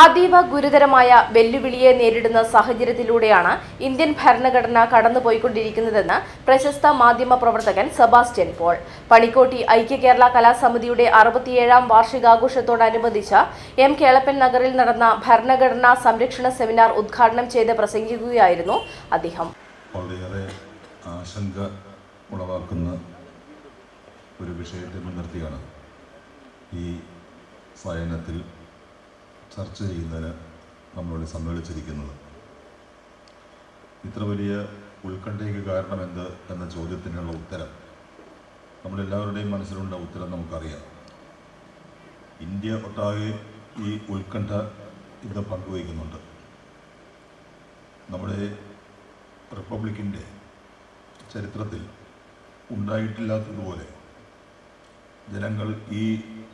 അതീവ ഗുരുതരമായ വെല്ലുവിളിയെ നേരിടുന്ന സാഹചര്യത്തിലൂടെയാണ് ഇന്ത്യൻ ഭരണഘടന കടന്നുപോയിക്കൊണ്ടിരിക്കുന്നതെന്ന് പ്രശസ്ത മാധ്യമ പ്രവർത്തകൻ സെബാസ്റ്റ്യൻ പോൾ പണിക്കോട്ടി ഐക്യ കേരള കലാസമിതിയുടെ അറുപത്തിയേഴാം വാർഷികാഘോഷത്തോടനുബന്ധിച്ച് എം കേളപ്പൻ നഗറിൽ നടന്ന ഭരണഘടനാ സംരക്ഷണ സെമിനാർ ഉദ്ഘാടനം ചെയ്ത് പ്രസംഗിക്കുകയായിരുന്നു അദ്ദേഹം വളരെയേറെ ആശങ്ക ഉളവാക്കുന്ന ഒരു വിഷയത്തെ മുൻനിർത്തിയാണ് ഈ സയനത്തിൽ ചർച്ച ചെയ്യുന്നതിന് നമ്മളിവിടെ സമ്മേളിച്ചിരിക്കുന്നത് ഇത്ര വലിയ ഉത്കണ്ഠയ്ക്ക് കാരണം എന്ത് എന്ന ചോദ്യത്തിനുള്ള ഉത്തരം നമ്മളെല്ലാവരുടെയും മനസ്സിലുണ്ട ഉത്തരം നമുക്കറിയാം ഇന്ത്യ ഒട്ടാകെ ഈ ഉത്കണ്ഠ ഇന്ന് പങ്കുവയ്ക്കുന്നുണ്ട് നമ്മുടെ റിപ്പബ്ലിക്കിൻ്റെ ചരിത്രത്തിൽ ഉണ്ടായിട്ടില്ലാത്തതുപോലെ ജനങ്ങൾ ഈ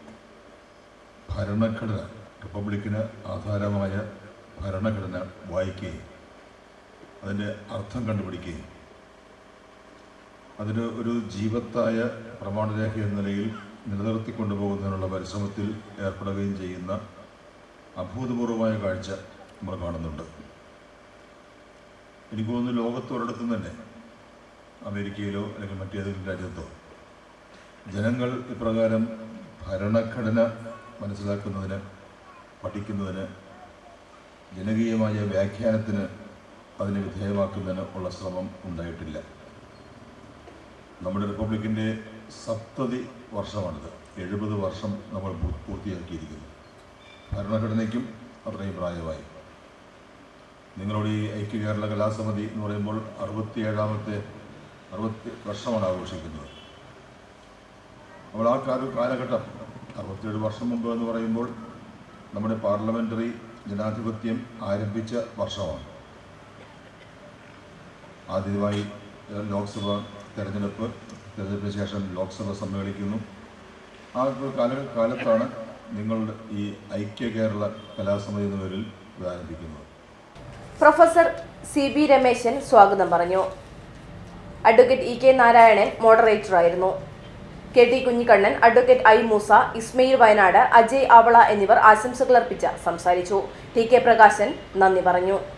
ഭരണഘടന റിപ്പബ്ലിക്കിന് ആധാരമായ ഭരണഘടന വായിക്കുകയും അതിൻ്റെ അർത്ഥം കണ്ടുപിടിക്കുകയും അതിന് ഒരു ജീവത്തായ പ്രമാണരേഖ എന്ന നിലയിൽ നിലനിർത്തിക്കൊണ്ടുപോകുന്നതിനുള്ള പരിശ്രമത്തിൽ ഏർപ്പെടുകയും ചെയ്യുന്ന അഭൂതപൂർവമായ കാഴ്ച നമ്മൾ കാണുന്നുണ്ട് എനിക്ക് തോന്നുന്നു ലോകത്തൊരിടത്തും തന്നെ അമേരിക്കയിലോ അല്ലെങ്കിൽ മറ്റേതെങ്കിലും രാജ്യത്തോ ജനങ്ങൾ ഇപ്രകാരം ഭരണഘടന മനസ്സിലാക്കുന്നതിന് പഠിക്കുന്നതിന് ജനകീയമായ വ്യാഖ്യാനത്തിന് അതിനെ വിധേയമാക്കുന്നതിന് ഉള്ള ശ്രമം ഉണ്ടായിട്ടില്ല നമ്മുടെ റിപ്പബ്ലിക്കിൻ്റെ സപ്തതി വർഷമാണിത് എഴുപത് വർഷം നമ്മൾ പൂ- പൂർത്തിയാക്കിയിരിക്കുന്നു ഭരണഘടനയ്ക്കും അത്രയും പ്രായമായി നിങ്ങളുടെ ഈ ഐക്യ കേരള കലാസമിതി എന്ന് പറയുമ്പോൾ അറുപത്തിയേഴാമത്തെ അറുപത്തി വർഷമാണ് ആഘോഷിക്കുന്നത് നമ്മൾ ആ കാല കാലഘട്ടം അറുപത്തിയേഴ് വർഷം മുമ്പ് എന്ന് പറയുമ്പോൾ നമ്മുടെ പാർലമെൻ്ററി ജനാധിപത്യം ആരംഭിച്ച വർഷമാണ് ആദ്യമായി ഏഹ്, ലോക്സഭ തെരഞ്ഞെടുപ്പ് തെരഞ്ഞെടുപ്പിന് ശേഷം ലോക്സഭ സമ്മേളിക്കുന്നു ആ ഒരു കാല കാലത്താണ് നിങ്ങളുടെ ഈ ഐക്യ കേരള കലാസമിതി എന്ന പേരിൽ ഇത് ആരംഭിക്കുന്നത് പ്രൊഫസർ സി ബി രമേശൻ സ്വാഗതം പറഞ്ഞു അഡ്വക്കേറ്റ് ഇ കെ നാരായണൻ മോഡറേറ്ററായിരുന്നു K T Kunhikannan advocate I Moosa Ismail Wayanad Ajay Avala എന്നിവർ ആശംസകൾ അർപ്പിച്ച് സംസാരിച്ചു ടി കെ പ്രകാശൻ നന്ദി പറഞ്ഞു